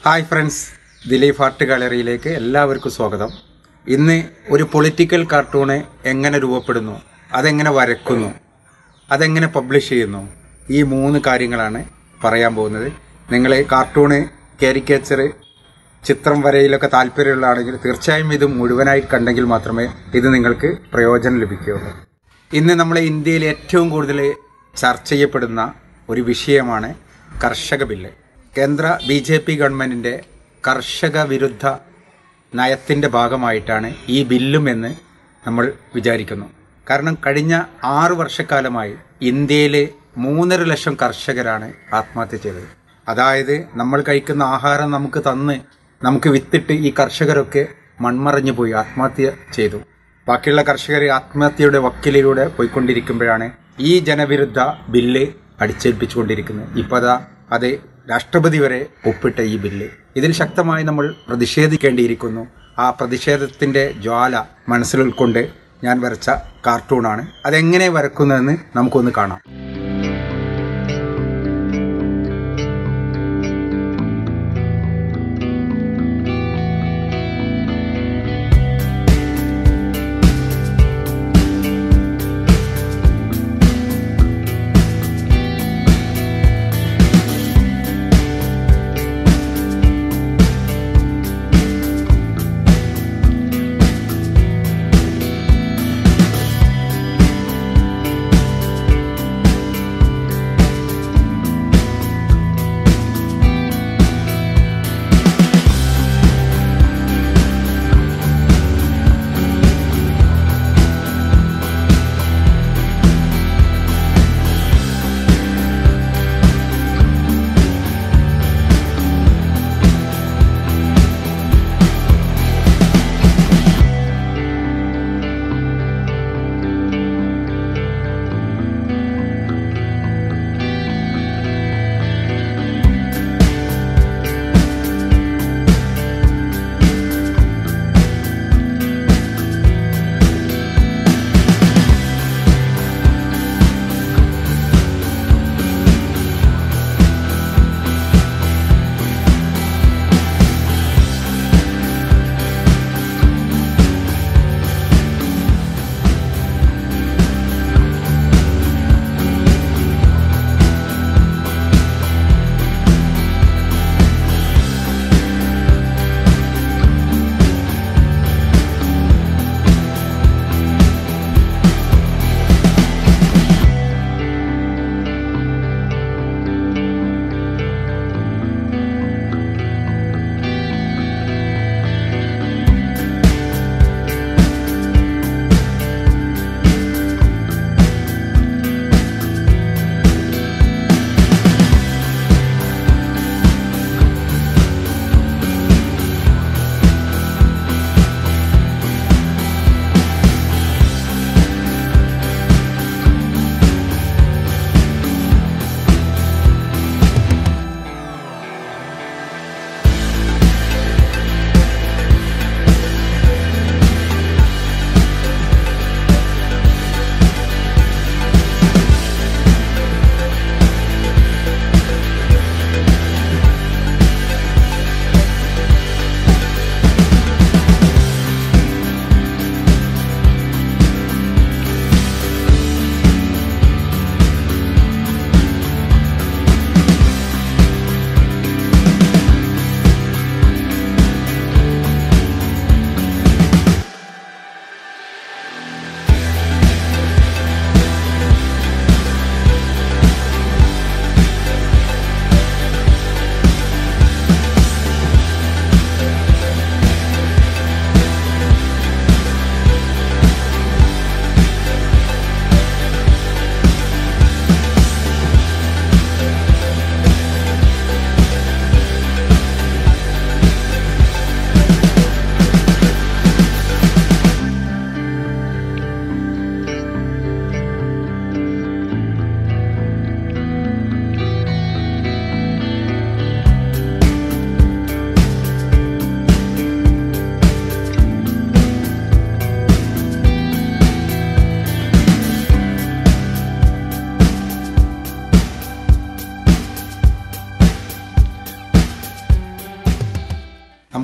hi friends Dileep art ഗാലറിയിലേക്ക് എല്ലാവർക്കും സ്വാഗതം ഇന്ന് ഒരു പൊളിറ്റിക്കൽ കാർട്ടൂണ് എങ്ങനെ രൂപപ്പെടുന്നു അതെങ്ങനെ വരക്കുന്നു അതെങ്ങനെ പബ്ലിഷ് ചെയ്യുന്നു ഈ മൂന്ന് കാര്യങ്ങളാണ് പറയാൻ പോകുന്നത് നിങ്ങൾ കാർട്ടൂണ് കാരിക്കേച്ചർ ചിത്രം വരയിലൊക്കെ താല്പര്യമുള്ളതാണെങ്കിൽ തീർച്ചയായും ഇത് മുഴുവനായി കണ്ടെങ്കിൽ മാത്രമേ ഇത് നിങ്ങൾക്ക് പ്രയോജനം ലഭിക്കുകയുള്ളൂ ഇന്ന് നമ്മളെ ഇന്ത്യയിൽ ഏറ്റവും കൂടുതൽ ചർച്ച ചെയ്യപ്പെടുന്ന ഒരു വിഷയമാണ് കർഷക ബില്ല് കേന്ദ്ര ബി ജെ പി ഗവൺമെൻറ്റിൻ്റെ കർഷക വിരുദ്ധ നയത്തിൻ്റെ ഭാഗമായിട്ടാണ് ഈ ബില്ലും എന്ന് നമ്മൾ വിചാരിക്കുന്നു കാരണം കഴിഞ്ഞ ആറ് വർഷക്കാലമായി ഇന്ത്യയിലെ മൂന്നര ലക്ഷം കർഷകരാണ് ആത്മഹത്യ ചെയ്തത് അതായത് നമ്മൾ കഴിക്കുന്ന ആഹാരം നമുക്ക് തന്ന് നമുക്ക് വിത്തിട്ട് ഈ കർഷകരൊക്കെ മൺമറഞ്ഞു പോയി ആത്മഹത്യ ചെയ്തു ബാക്കിയുള്ള കർഷകർ ആത്മഹത്യയുടെ വക്കിലൂടെ പോയിക്കൊണ്ടിരിക്കുമ്പോഴാണ് ഈ ജനവിരുദ്ധ ബില്ല് അടിച്ചേൽപ്പിച്ചുകൊണ്ടിരിക്കുന്നത് ഇപ്പോൾ അതാ അത് രാഷ്ട്രപതി വരെ ഒപ്പിട്ട ഈ ബില്ല് ഇതിൽ ശക്തമായി നമ്മൾ പ്രതിഷേധിക്കേണ്ടിയിരിക്കുന്നു ആ പ്രതിഷേധത്തിന്റെ ജ്വാല മനസ്സിൽ ഉൾക്കൊണ്ട് ഞാൻ വരച്ച കാർട്ടൂണാണ് അതെങ്ങനെ വരക്കുന്നതെന്ന് നമുക്കൊന്ന് കാണാം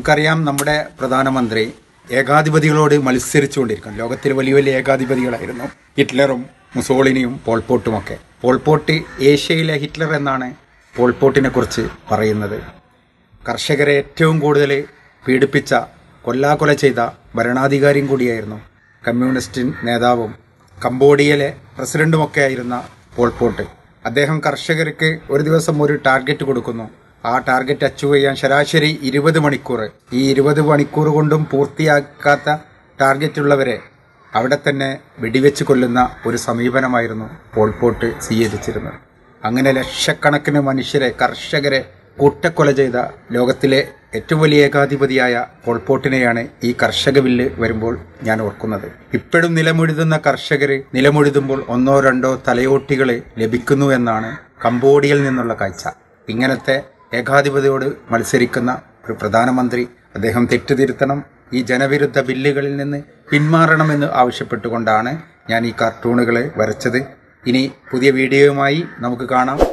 നമുക്കറിയാം നമ്മുടെ പ്രധാനമന്ത്രി ഏകാധിപതികളോട് മത്സരിച്ചുകൊണ്ടിരിക്കുന്നു ലോകത്തിൽ വലിയ വലിയ ഏകാധിപതികളായിരുന്നു ഹിറ്റ്ലറും മുസോളിനിയും പോൾപോട്ടുമൊക്കെ പോൾപോട്ട് ഏഷ്യയിലെ ഹിറ്റ്ലർ എന്നാണ് പോൾപോട്ടിനെ കുറിച്ച് പറയുന്നത് കർഷകരെ ഏറ്റവും കൂടുതൽ പീഡിപ്പിച്ച കൊല്ലാകൊല ചെയ്ത ഭരണാധികാരിയും കൂടിയായിരുന്നു കമ്മ്യൂണിസ്റ്റ് നേതാവും കംബോഡിയയിലെ പ്രസിഡന്റുമൊക്കെ ആയിരുന്ന പോൾപോട്ട് അദ്ദേഹം കർഷകർക്ക് ഒരു ദിവസം ഒരു ടാർഗറ്റ് കൊടുക്കുന്നു ആ ടാർഗറ്റ് അച്ചീവ് ചെയ്യാൻ ശരാശരി ഇരുപത് മണിക്കൂർ ഈ ഇരുപത് മണിക്കൂർ കൊണ്ടും പൂർത്തിയാക്കാത്ത ടാർഗറ്റ് ഉള്ളവരെ അവിടെ തന്നെ വെടിവെച്ച് കൊല്ലുന്ന ഒരു സമീപനമായിരുന്നു പോൾപോട്ട് സ്വീകരിച്ചിരുന്നത് അങ്ങനെ ലക്ഷക്കണക്കിന് മനുഷ്യരെ കർഷകരെ കൂട്ടക്കൊല ചെയ്ത ലോകത്തിലെ ഏറ്റവും വലിയ ഏകാധിപതിയായ പോൾപോട്ടിനെയാണ് ഈ കർഷക ബില്ല് വരുമ്പോൾ ഞാൻ ഓർക്കുന്നത് ഇപ്പോഴും നിലമുഴുതുന്ന കർഷകർ നിലമുഴുതുമ്പോൾ ഒന്നോ രണ്ടോ തലയോട്ടികൾ ലഭിക്കുന്നു എന്നാണ് കംബോഡിയയിൽ നിന്നുള്ള കാഴ്ച ഇങ്ങനത്തെ ഏകാധിപതിയോട് മത്സരിക്കുന്ന ഒരു പ്രധാനമന്ത്രി അദ്ദേഹം തെറ്റുതിരുത്തണം ഈ ജനവിരുദ്ധ ബില്ലുകളിൽ നിന്ന് പിന്മാറണമെന്ന് ആവശ്യപ്പെട്ടുകൊണ്ടാണ് ഞാൻ ഈ കാർട്ടൂണുകൾ വരച്ചത് ഇനി പുതിയ വീഡിയോയുമായി നമുക്ക് കാണാം